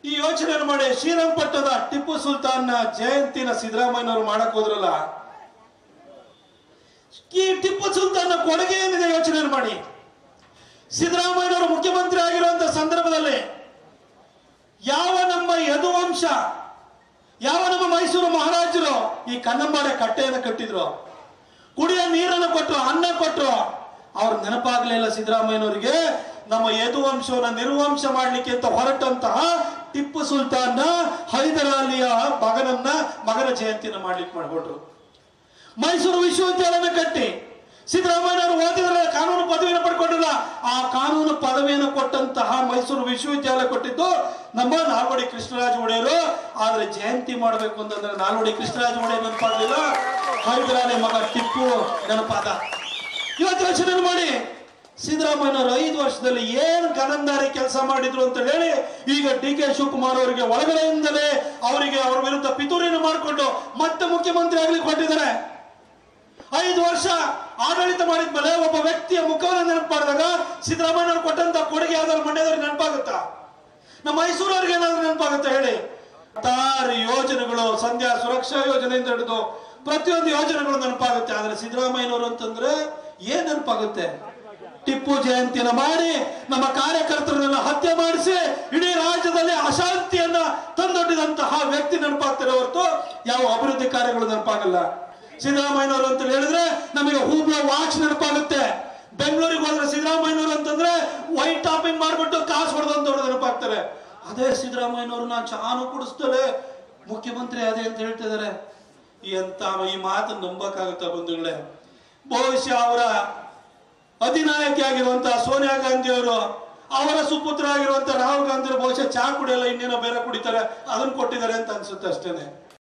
ಈ ಯೋಚನೆ ಮಾಡಿ ಶ್ರೀರಂಗಪಟ್ಟಣದ ಟಿಪ್ಪು ಸುಲ್ತಾನ್ನ ಜಯಂತಿನ ಸಿದ್ದರಾಮಯ್ಯನವರು ಮಾಡಕ್ ಹೋದ್ರಲ್ಲ ಈ ಟಿಪ್ಪು ಸುಲ್ತಾನ್ನ ಕೊಡುಗೆ ಏನಿದೆ ಯೋಚನೆ ಮಾಡಿ ಸಿದ್ದರಾಮಯ್ಯನವರು ಮುಖ್ಯಮಂತ್ರಿ ಆಗಿರುವಂತ ಸಂದರ್ಭದಲ್ಲಿ ಯಾವ ನಮ್ಮ ಯದುವಂಶ ಯಾವ ನಮ್ಮ ಮೈಸೂರು ಮಹಾರಾಜರು ಈ ಕನ್ನಂಬಾಡೆ ಕಟ್ಟೆಯನ್ನು ಕಟ್ಟಿದ್ರು ಕುಡಿಯ ನೀರನ್ನು ಕೊಟ್ಟರು ಅನ್ನ ಕೊಟ್ಟರು ಅವ್ರ ನೆನಪಾಗ್ಲಿಲ್ಲ ಸಿದ್ದರಾಮಯ್ಯನವರಿಗೆ ನಮ್ಮ ಯದುವಂಶವನ್ನ ನಿರ್ವಂಶ ಮಾಡ್ಲಿಕ್ಕೆ ಅಂತ ಹೊರಟಂತಹ ಟಿಪ್ಪು ಸುಲ್ತಾನ್ನ ಹೈದರಾಲಿಯ ಮಗನನ್ನ ಮಗನ ಜಯಂತಿನ ಮಾಡ್ಲಿಕ್ಕೆ ಮಾಡ್ಕೊಟ್ರು ಮೈಸೂರು ವಿಶ್ವವಿದ್ಯಾಲಯನ ಕಟ್ಟಿ ಸಿದ್ದರಾಮಯ್ಯನವರು ಓದಿದ್ರೆ ಕಾನೂನು ಪದವಿಯನ್ನು ಪಡ್ಕೊಂಡಿಲ್ಲ ಆ ಕಾನೂನು ಪದವಿಯನ್ನು ಕೊಟ್ಟಂತಹ ಮೈಸೂರು ವಿಶ್ವವಿದ್ಯಾಲಯ ಕೊಟ್ಟಿದ್ದು ನಮ್ಮ ನಾಲ್ವಡಿ ಕೃಷ್ಣರಾಜ ಒಡೆಯರು ಆದ್ರೆ ಜಯಂತಿ ಮಾಡಬೇಕು ಅಂತಂದ್ರೆ ನಾಲ್ವಡಿ ಕೃಷ್ಣರಾಜ ಒಡೆಯರ್ ನೆನಪಾಗಲಿಲ್ಲ ಹೈದರಾಲಿ ಮಗ ಟಿಪ್ಪು ನೆನಪಾದ ಇವತ್ತು ಯೋಚನೆ ಮಾಡಿ ಸಿದ್ದರಾಮಯ್ಯನವರು ಐದು ವರ್ಷದಲ್ಲಿ ಏನು ಗನಂದಾರಿ ಕೆಲಸ ಮಾಡಿದ್ರು ಅಂತ ಹೇಳಿ ಈಗ ಡಿ ಕೆ ಶಿವಕುಮಾರ್ ಅವರಿಗೆ ಒಳಗಡೆಯಿಂದಲೇ ಅವರಿಗೆ ಅವರ ವಿರುದ್ಧ ಪಿತೂರಿಯನ್ನು ಮಾಡಿಕೊಂಡು ಮತ್ತೆ ಮುಖ್ಯಮಂತ್ರಿ ಆಗ್ಲಿಕ್ಕೆ ಹೊರಟಿದ್ದಾರೆ ಐದು ವರ್ಷ ಆಡಳಿತ ಮಾಡಿದ್ಮೇಲೆ ಒಬ್ಬ ವ್ಯಕ್ತಿಯ ಮುಖವನ್ನು ನೆನಪು ಮಾಡಿದಾಗ ಸಿದ್ದರಾಮಯ್ಯನವರು ಕೊಟ್ಟಂತ ಕೊಡುಗೆ ಯಾವ್ದಾದ್ರು ಮಂಡ್ಯದವ್ರಿಗೆ ನೆನಪಾಗುತ್ತಾ ನಮ್ಮ ಮೈಸೂರವ್ರಿಗೆ ಏನಾದ್ರು ನೆನಪಾಗುತ್ತಾ ಹೇಳಿ ಹತ್ತಾರು ಯೋಜನೆಗಳು ಸಂಧ್ಯಾ ಸುರಕ್ಷಾ ಯೋಜನೆಯಿಂದ ಹಿಡಿದು ಪ್ರತಿಯೊಂದು ಯೋಜನೆಗಳು ನೆನಪಾಗುತ್ತೆ ಆದ್ರೆ ಸಿದ್ದರಾಮಯ್ಯನವರು ಅಂತಂದ್ರೆ ಏನ್ ನೆನಪಾಗುತ್ತೆ ಟಿಪ್ಪು ಜಯಂತಿನ ಮಾಡಿ ನಮ್ಮ ಕಾರ್ಯಕರ್ತರನ್ನೆಲ್ಲ ಹತ್ಯೆ ಮಾಡಿಸಿ ಇಡೀ ರಾಜ್ಯದಲ್ಲಿ ಅಶಾಂತಿಯನ್ನ ತಂದೊಡ್ಡಿದಂತಹ ವ್ಯಕ್ತಿ ನೆನಪಾಗ್ತಾರೆ ಹೊರತು ಯಾವ ಅಭಿವೃದ್ಧಿ ಕಾರ್ಯಗಳು ನೆನಪಾಗಲ್ಲ ಸಿದ್ದರಾಮಯ್ಯನವರು ಅಂತ ಹೇಳಿದ್ರೆ ನಮಗೆ ಹೂಬ್ಳ ವಾಚ್ ನೆನಪಾಗುತ್ತೆ ಬೆಂಗಳೂರಿಗೆ ಹೋದ್ರೆ ಸಿದ್ದರಾಮಯ್ಯನವರು ಅಂತಂದ್ರೆ ವೈಟ್ ಟಾಪಿಂಗ್ ಮಾಡ್ಬಿಟ್ಟು ಕಾಸು ಹೊಡೆದಂತವ್ರು ನೆನಪಾಗ್ತಾರೆ ಅದೇ ಸಿದ್ದರಾಮಯ್ಯನವರು ನಾನು ಚಾನು ಕುಡಿಸ್ತಲೇ ಮುಖ್ಯಮಂತ್ರಿ ಅದೇ ಅಂತ ಹೇಳ್ತಿದ್ದಾರೆ ಎಂತ ಈ ಮಾತನ್ನು ನಂಬಕ್ಕಾಗುತ್ತಾ ಬಂಧುಗಳೇ ಬಹುಶಃ ಅವರ ಅಧಿನಾಯಕಿ ಆಗಿರುವಂತಹ ಸೋನಿಯಾ ಗಾಂಧಿ ಅವರು ಅವರ ಸುಪುತ್ರ ಆಗಿರುವಂತಹ ರಾಹುಲ್ ಗಾಂಧಿ ಅವರು ಬಹುಶಃ ಚಾ ಕುಡಿಯಲ್ಲ ಇನ್ನೇನೋ ಬೇರೆ ಕುಡಿತಾರೆ ಅದನ್ನ ಕೊಟ್ಟಿದ್ದಾರೆ ಅಂತ ಅನ್ಸುತ್ತೆ ಅಷ್ಟೇನೆ